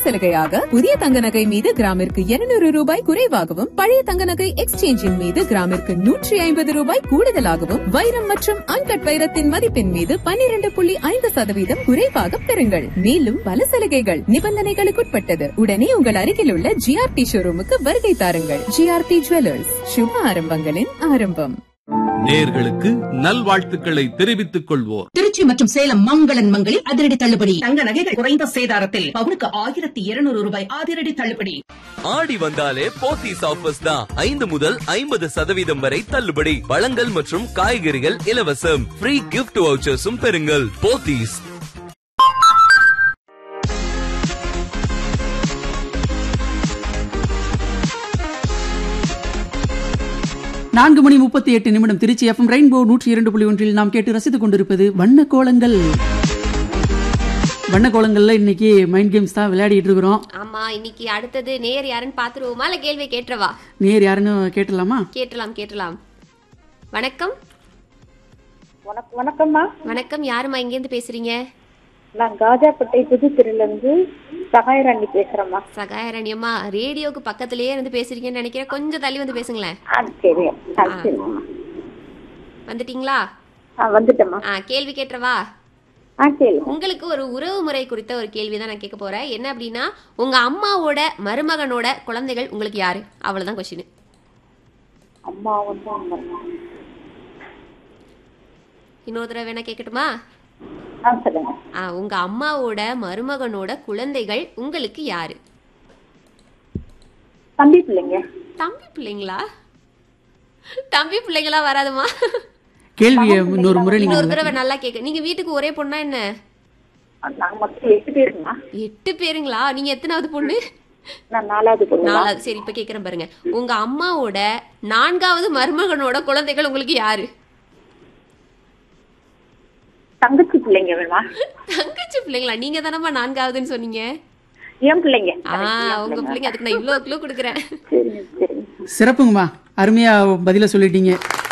சலுகையாக புதிய தங்க நகை மீது கிராமிற்கு 200 ரூபாய் குறைவாகவும் பழைய தங்க நகை எக்ஸ்சேஞ்சின் மீது கிராமிற்கு நூற்றி ஐம்பது ரூபாய் கூடுதலாகவும் வைரம் மற்றும் அன்கட் வைரத்தின் மதிப்பின் மீது 12.5% புள்ளி ஐந்து சதவீதம் குறைவாக பெறுங்கள் மேலும் பல சலுகைகள் நிபந்தனைகளுக்குட்பட்டது உடனே உங்கள் அருகில் உள்ள ஜிஆர்டி ஷோரூமுக்கு வருகை தாருங்கள் ஜிஆர்டி ஜுவல்லர்ஸ் சுப ஆரம்பங்களின் ஆரம்பம் நேர்களுக்கு நல்வாழ்த்துக்களை தெரிவித்துக் கொள்வோர் திருச்சி மற்றும் சேலம் மங்களன் மங்களில் அதிரடி தள்ளுபடி தங்க நகைகள் குறைந்த சேதாரத்தில் பவுனுக்கு ஆயிரத்தி இருநூறு ரூபாய் அதிரடி தள்ளுபடி ஆடி வந்தாலே போத்தீஸ் ஆஃபர்ஸ் தான் ஐந்து முதல் ஐம்பது சதவீதம் வரை தள்ளுபடி பழங்கள் மற்றும் காய்கறிகள் இலவசம் ஃப்ரீ கிஃப்ட் வவுச்சர்ஸும் பெறுங்கள் போத்தீஸ் நான்கு மணி முப்பத்தி எட்டு நிமிடம் திருச்சி எஃப்எம் ரெயின்போ நூற்றி இரண்டு புள்ளி ஒன்றில் நாம் கேட்டு ரசித்துக் கொண்டிருப்பது வண்ண கோலங்கள் வண்ண கோலங்கள்ல இன்னைக்கு மைண்ட் கேம்ஸ் தான் விளையாடிட்டு இருக்கிறோம் ஆமா இன்னைக்கு அடுத்தது நேர் யாருன்னு பாத்துருவோமா இல்ல கேள்வி கேட்டுறவா நேர் யாருன்னு கேட்டலாமா கேட்டலாம் கேட்டலாம் வணக்கம் வணக்கம் வணக்கம்மா வணக்கம் யாருமா இங்க இருந்து பேசுறீங்க நான் காஜாப்பேட்டை புதுத்திரில இருந்து சகாயராணி பேசுறேம்மா சகாயரண்யம்மா ரேடியோக்கு பக்கத்திலேயே இருந்து பேசுறீங்கன்னு நினைக்கிறேன் கொஞ்சம் தள்ளி வந்து பேசுங்களேன் ஆ சரி ஆ சரிம்மா வந்துட்டீங்களா ஆ வந்துட்டேம்மா ஆ கேள்வி கேட்டுறவா ஆ சரி உங்களுக்கு ஒரு உறவு முறை குறித்த ஒரு கேள்வி தான் நான் கேட்க போறேன் என்ன அப்படின்னா உங்க அம்மாவோட மருமகனோட குழந்தைகள் உங்களுக்கு யாரு அவ்வளவுதான் கொஸ்டின் அம்மா வந்து அம்மா. இன்னொரு தடவை வேணா கேட்கட்டுமா ஆ சொல்லுங்க ஆ உங்க அம்மாவோட மருமகனோட குழந்தைகள் உங்களுக்கு யாரு தம்பி பிள்ளைங்க தம்பி பிள்ளைங்களா தம்பி பிள்ளைங்களா வராதுமா கேள்வியை இன்னொரு முறை இன்னொரு நீங்க தடவை நல்லா கேட்க நீங்க வீட்டுக்கு ஒரே பொண்ணா என்ன நாங்க மொத்தம் எட்டு பேருமா எட்டு பேருங்களா நீங்க எத்தனாவது பொண்ணு நான் நாலாவது பொண்ணு நாலாவது சரி இப்ப கேக்குறேன் பாருங்க உங்க அம்மாவோட நான்காவது மருமகனோட குழந்தைகள் உங்களுக்கு யாரு தங்கச்சி பிள்ளைங்க வேணுமா தங்கச்சி பிள்ளைங்களா நீங்க தானம்மா நான்காவதுன்னு சொன்னீங்க என் பிள்ளைங்க ஆ உங்க பிள்ளைங்க அதுக்கு நான் இவ்வளவு கிலோ கொடுக்குறேன் சரிங்க சரிங்க சிறப்புங்கம்மா அருமையா பதில சொல்லிட்டீங்க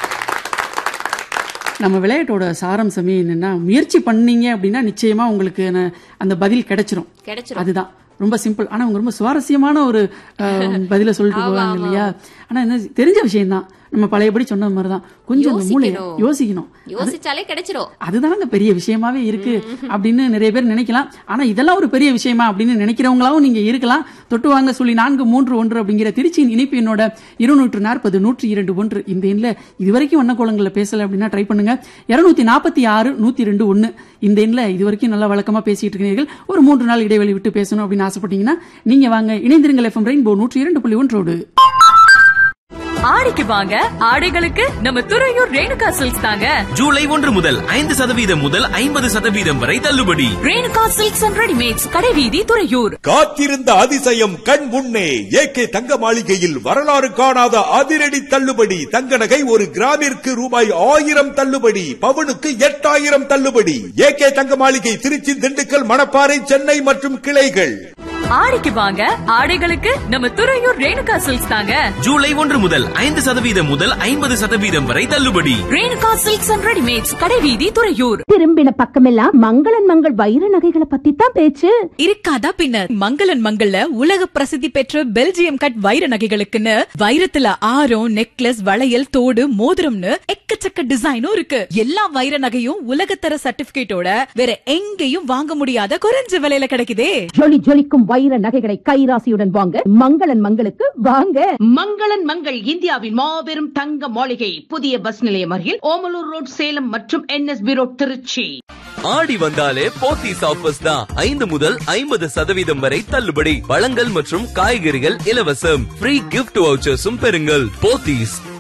நம்ம விளையாட்டோட சாராம்சமே என்னன்னா முயற்சி பண்ணீங்க அப்படின்னா நிச்சயமா உங்களுக்கு ந- அந்த பதில் கிடைச்சிரும் கிடைச்சிரும் அதுதான் ரொம்ப சிம்பிள் ஆனா அவங்க ரொம்ப சுவாரஸ்யமான ஒரு அஹ், பதில சொல்லிட்டு ஆமா, போவாங்க ஆமா. இல்லையா ஆனா என்ன தெரிஞ்ச விஷயம்தான் நம்ம பழையபடி சொன்ன மாதிரிதான் கொஞ்சம் அந்த மூளைய யோசிக்கணும். யோசிக்கணும் யோசிச்சாலே கிடைச்சிரும் அதுதாங்க பெரிய விஷயமாவே இருக்கு அப்படின்னு நிறைய பேர் நினைக்கலாம் ஆனா இதெல்லாம் ஒரு பெரிய விஷயமா அப்படின்னு நினைக்கிறவங்களாவும் நீங்க இருக்கலாம் தொட்டு வாங்க சொல்லி நான்கு மூன்று ஒன்று அப்படிங்கிற திருச்சியின் இணைப்பு என்னோட இருநூற்று நாற்பது நூற்றி இரண்டு ஒன்று இந்த எண்ணில் இதுவரைக்கும் வண்ணக்கோலங்கள்ல பேசல அப்படின்னா ட்ரை பண்ணுங்க இருநூத்தி நாற்பத்தி ஆறு நூத்தி ரெண்டு ஒன்று இந்த எண்ணில் இதுவரைக்கும் நல்லா வழக்கமா பேசிட்டு இருக்கிறீர்கள் ஒரு மூன்று நாள் இடைவெளி விட்டு பேசணும் அப்படின்னு ஆசைப்பட்டீங்கன்னா நீங்க வாங்க இணைந்திருங்கள் எஃப்எம் ரெயின்போ நூற்றி இரண்டு புள்ளி ஒன்றோடு ஆடிக்கு வாங்க ஆடைகளுக்கு நம்ம துறையூர் ரேணுகா சில்க்ஸ் தாங்க ஜூலை ஒன்று முதல் ஐந்து சதவீதம் முதல் ஐம்பது சதவீதம் வரை தள்ளுபடி ரேணுகா சில்க்ஸ் அண்ட் ரெடிமேட்ஸ் கடைவீதி துறையூர் காத்திருந்த அதிசயம் கண் முன்னே ஏகே தங்க மாளிகையில் வரலாறு காணாத அதிரடி தள்ளுபடி தங்க நகை ஒரு கிராமிற்கு ரூபாய் ஆயிரம் தள்ளுபடி பவுனுக்கு எட்டாயிரம் தள்ளுபடி ஏகே தங்க மாளிகை திருச்சி திண்டுக்கல் மணப்பாறை சென்னை மற்றும் கிளைகள் ஆடிக்கு வாங்க ஆடைகளுக்கு நம்ம துறையூர் ரேணுகா சில்க்ஸ் தாங்க ஜூலை ஒன்று முதல் ஐந்து சதவீதம் முதல் ஐம்பது சதவீதம் வரை தள்ளுபடி ரேணுகா சில்க்ஸ் அண்ட் ரெடிமேட்ஸ் கடைவீதி துறையூர் திரும்பின பக்கமெல்லாம் மங்களன் மங்கள் வைர நகைகளை பத்தி தான் பேச்சு இருக்காதா பின்னர் மங்களன் மங்கள்ல உலக பிரசித்தி பெற்ற பெல்ஜியம் கட் வைர நகைகளுக்குன்னு வைரத்துல ஆரம் நெக்லஸ் வளையல் தோடு மோதிரம்னு எக்கச்சக்க டிசைனும் இருக்கு எல்லா வைர நகையும் உலகத்தர சர்டிபிகேட்டோட வேற எங்கேயும் வாங்க முடியாத குறைஞ்ச விலையில கிடைக்குதே ஜொலி ஜொலிக்கும் வைர நகைகளை கைராசியுடன் வாங்க மங்களன் மங்களுக்கு வாங்க மங்களன் மங்கள் இந்தியாவின் மாபெரும் தங்க மாளிகை புதிய பஸ் நிலையம் அருகில் ஓமலூர் ரோட் சேலம் மற்றும் என்எஸ்பி ரோட் திருச்சி ஆடி வந்தாலே போத்தீஸ் ஆஃபர்ஸ் தான் ஐந்து முதல் ஐம்பது சதவீதம் வரை தள்ளுபடி பழங்கள் மற்றும் காய்கறிகள் இலவசம் ஃப்ரீ கிஃப்ட் வவுச்சர்ஸும் பெறுங்கள் போத்தீஸ்